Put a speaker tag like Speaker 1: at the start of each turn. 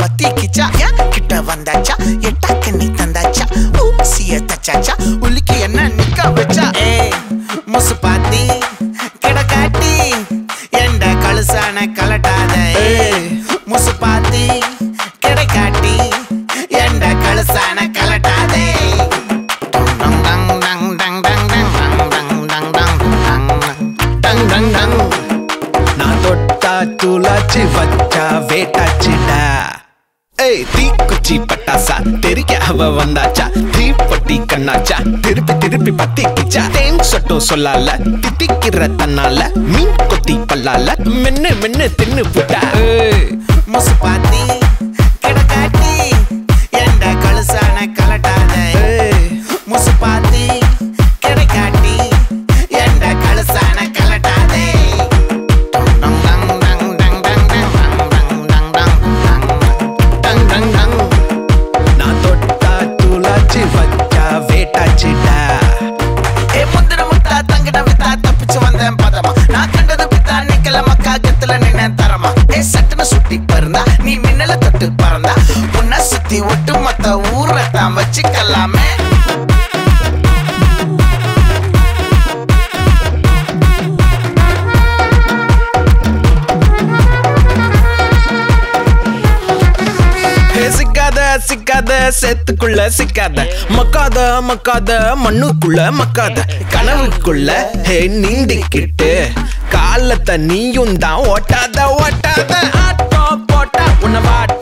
Speaker 1: பத்திக்கிச்சா ஏன் கிட்ட வந்தாச்சா எட்டாக்கு நீ தந்தாச்சா ஊசிய தச்சாச்சா உலுக்கி என்ன நிக்க வச்சா ஏய் முசு பாத்தி கிட காட்டி எந்த கழுசான கலட்டாத ஏய் முசு பாத்தி கிட காட்டி எந்த கழுசான கலட்டாதே டங் டங் டங் டங் டங் டங் டங் டங் டங் டங் டங் டங்
Speaker 2: நான் தொட்டா தூளாச்சு வச்சா வேட்டாச்சுடா ஏய் தீக்குச்சி பட்டாசா தெரிய அவ வந்தாச்சா தீப்பட்டி கண்ணாச்சா திருப்பி திருப்பி பத்திக்கிச்சா தேன் சொட்டும் சொல்லால திட்டிக்கிற தன்னால மீன் கொத்தி பல்லால மென்னு மென்னு தின்னு புட்டா ஏய்
Speaker 1: முசு பாத்தி கிட காட்டி எந்த கழுசான கலட்டாத
Speaker 2: ஏய்
Speaker 1: முசு பாத்தி கிட காட்டி எந்த கழுசான கலட்டாதே டங் டங் டங் டங் டங் டங் டங் டங் டங் டங் டங் டங்
Speaker 2: நான் தொட்டா தூளாச்சு வச்சா வேட்டாச்சுடா
Speaker 1: ஏ முந்திர முத்தா தங்கிட வித்தா தப்பிச்சு வந்தேன் பதமா நான் கண்டது பித்தா நிக்கல மக்கா கத்துல நின்ன தரமா ஏ சட்டுன்னு சுட்டி பறந்தா நீ மின்னல தொட்டு பறந்தா உன்னை சுத்தி ஒட்டு மொத்த ஊரை தான் வச்சுக்கலாமே
Speaker 2: ஏ, சிக்காத சிக்காத சேத்துக்குள்ள சிக்காத மக்காத மக்காத மண்ணுக்குள்ள மக்காத கனவுக்குள்ள ஹே நீந்திக்கிட்டு காலத்தை நீயும் தான் ஓட்டாத ஓட்டாத ஆட்டம் போட்டா உன்னை வாட்ட